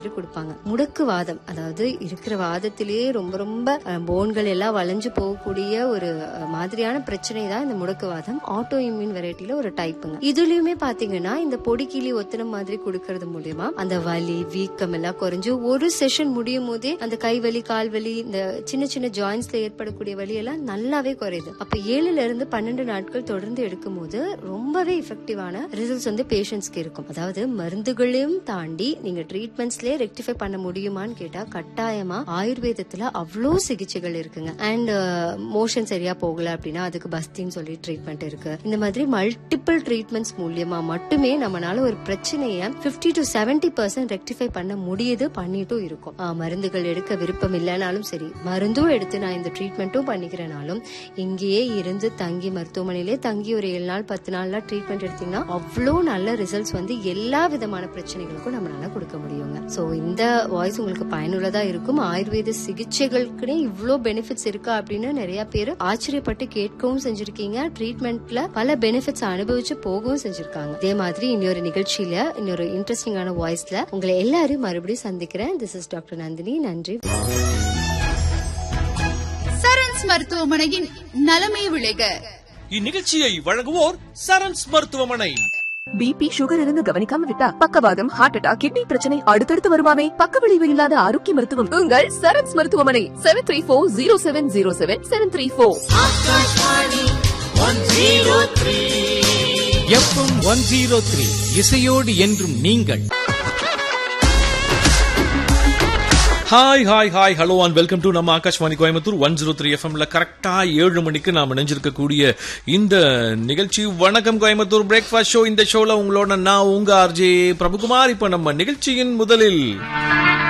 கொடுப்பாங்க முடக்கு வாதம் அதாவது இருக்கிற வாதத்திலேயே ரொம்ப ரொம்ப போன்கள் எல்லாம் வளைஞ்சு போகக்கூடிய ஒரு அஹ், மாதிரியான பிரச்சனை தான் இந்த முடக்குவாதம் ஆட்டோ இம்யூன் வெரைட்டில ஒரு டைப்புங்க இதுலயுமே பாத்தீங்கன்னா இந்த பொடிக்கிளி ஒத்தனை மாதிரி கொடுக்கறது மூலியமா அந்த வலி வீக்கம் எல்லாம் குறைஞ்சு ஒரு செஷன் முடியும் போதே அந்த கை வலி கால் வலி இந்த சின்ன சின்ன ஜாயின்ஸ்ல ஏற்படக்கூடிய வலி எல்லாம் நல்லாவே குறையுது அப்ப ஏழுல இருந்து பன்னெண்டு நாட்கள் தொடர்ந்து எடுக்கும் போது ரொம்பவே எஃபெக்டிவான ரிசல்ட்ஸ் வந்து பேஷண்ட்ஸ்க்கு இருக்கும் அதாவது மருந்துகளையும் தாண்டி நீங்க ட்ரீட்மெண்ட்ஸ்லயே ரெக்டிஃபை பண்ண முடியுமான்னு கேட்டா கட்டாயமா ஆயுர்வேதத்துல அவ்வளோ சிகிச்சைகள் இருக்குங்க அண்ட் மோஷன் சரியா போகல அப்படின்னா அதுக்கு பஸ்தின்னு சொல்லி ட்ரீட்மெண்ட் இருக்கு இந்த மாதிரி மல்டிபிள் ட்ரீட்மெண்ட்ஸ் மூலியமா மட்டுமே நம்மளால ஒரு பிரச்சனைய 50 டு 70% பர்சன்ட் ரெக்டிஃபை பண்ண முடியுது பண்ணிட்டும் இருக்கும் ஆஹ், மருந்துகள் எடுக்க விருப்பம் இல்லைனாலும் சரி மருந்தும் எடுத்து நான் இந்த ட்ரீட்மெண்ட்டும் பண்ணிக்கிறேனாலும் இங்கேயே இருந்து தங்கி மருத்துவமனையிலே தங்கி ஒரு ஏழு நாள் பத்து நாள்லாம் ட்ரீட்மெண்ட் எடுத்தீங்கன்னா அவ்வளோ நல்ல ரிசல்ட்ஸ் வந்து எல்லா விதமான பிரச்சனைகளுக்கும் நம்மளால கொடுக்க முடியுங்க சோ இந்த வாய்ஸ் உங்களுக்கு பயனுள்ளதா இருக்கும் ஆயுர்வேத சிகிச்சைகளுக்குனே இவ்ளோ பெனிஃபிட்ஸ் இருக்கா அப்படின்னு நிறைய பேர் ஆச்சரியப்பட்டு கேட்கவும் செஞ்சிருக்கீங்க ட்ரீட்மெண்ட்ல பல பெனிஃபிட்ஸ் அனுபவிச்சு போகவும் செஞ்சிருக்காங்க இதே மாதிரி இன்னொரு நிகழ்ச்சியில இன்னொரு இன்ட்ரெஸ்டிங்கான வாய்ஸ்ல உங்களை எல்லாரையும் மறுபடியும் சந்திக்கிறேன் திஸ் இஸ் டாக்டர் நந்தினி நன்றி சரண்ஸ் மருத்துவமனையின் நலமே விளைக இந்நிகழ்ச்சியை வழங்குவோர் சரண்ஸ் மருத்துவமனை பிபி சுகர் இருந்து கவனிக்காம விட்டா பக்கவாதம் ஹார்ட் அட்டாக் கிட்னி பிரச்சனை அடுத்தடுத்து வருமாமே பக்க விளைவு இல்லாத ஆரோக்கிய மருத்துவம் உங்கள் சரண்ஸ் மருத்துவமனை seven three four zero seven zero seven seven three four FM one zero three இசையோடு என்றும் நீங்கள் hi hi hi hello and welcome to நம்ம Akashvani Coimbatore one zero three எஃப்எம்ல கரெக்டா ஏழு மணிக்கு நாம் இணைஞ்சிருக்கக்கூடிய இந்த நிகழ்ச்சி வணக்கம் கோயம்புத்தூர் பிரேக்ஃபாஸ்ட் ஷோ இந்த ஷோல உங்களோட நான் உங்க ஆர்ஜே பிரபுகுமார் இப்ப நம்ம நிகழ்ச்சியின் முதலில்